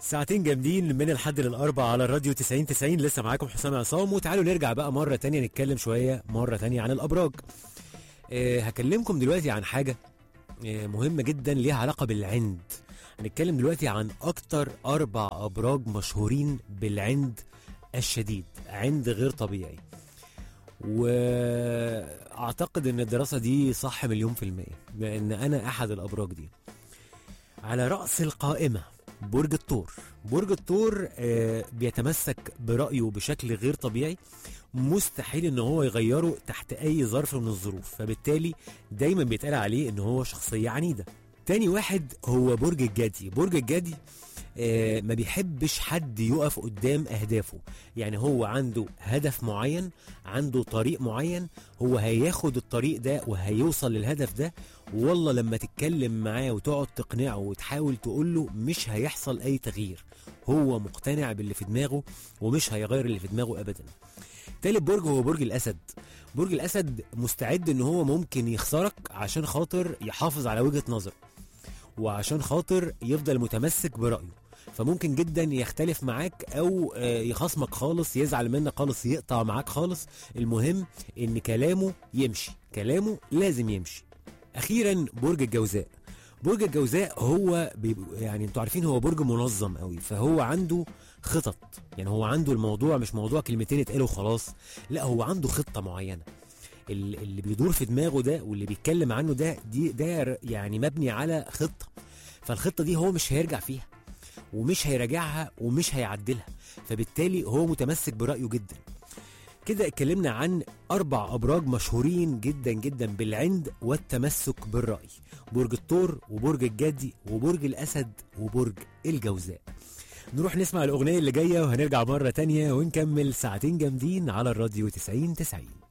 ساعتين جامدين من الحد للأربع على الراديو 90 90 لسه معاكم حسام عصام وتعالوا نرجع بقى مرة تانية نتكلم شوية مرة تانية عن الأبراج أه هكلمكم دلوقتي عن حاجة أه مهمة جدا ليها علاقة بالعند هنتكلم دلوقتي عن أكتر أربع أبراج مشهورين بالعند الشديد عند غير طبيعي واعتقد ان الدراسة دي صح مليون في المية لان انا احد الابراج دي على رأس القائمة برج الثور برج الثور آه، بيتمسك برأيه بشكل غير طبيعي مستحيل ان هو يغيره تحت اي ظرف من الظروف فبالتالي دايما بيتقال عليه ان هو شخصية عنيدة تاني واحد هو برج الجدي برج الجدي آه، ما بيحبش حد يقف قدام اهدافه يعني هو عنده هدف معين عنده طريق معين هو هياخد الطريق ده وهيوصل للهدف ده والله لما تتكلم معاه وتقعد تقنعه وتحاول تقول له مش هيحصل اي تغيير هو مقتنع باللي في دماغه ومش هيغير اللي في دماغه ابدا تالت برج هو برج الاسد برج الاسد مستعد ان هو ممكن يخسرك عشان خاطر يحافظ على وجهة نظره وعشان خاطر يفضل متمسك برأيه فممكن جدا يختلف معاك او آه، يخصمك خالص يزعل منك خالص يقطع معاك خالص المهم ان كلامه يمشي كلامه لازم يمشي اخيرا برج الجوزاء برج الجوزاء هو بيب... يعني انتوا عارفين هو برج منظم قوي فهو عنده خطط يعني هو عنده الموضوع مش موضوع كلمتين اتقالوا خلاص لا هو عنده خطة معينة ال- اللي بيدور في دماغه ده واللي بيتكلم عنه ده دي ده ر- يعني مبني على خطة فالخطة دي هو مش هيرجع فيها ومش هيراجعها ومش هيعدلها فبالتالي هو متمسك برأيه جدا كده اتكلمنا عن أربع أبراج مشهورين جدا جدا بالعند والتمسك بالرأي برج الثور وبرج الجدي وبرج الأسد وبرج الجوزاء نروح نسمع الأغنية اللي جاية وهنرجع مرة تانية ونكمل ساعتين جامدين على الراديو 90 90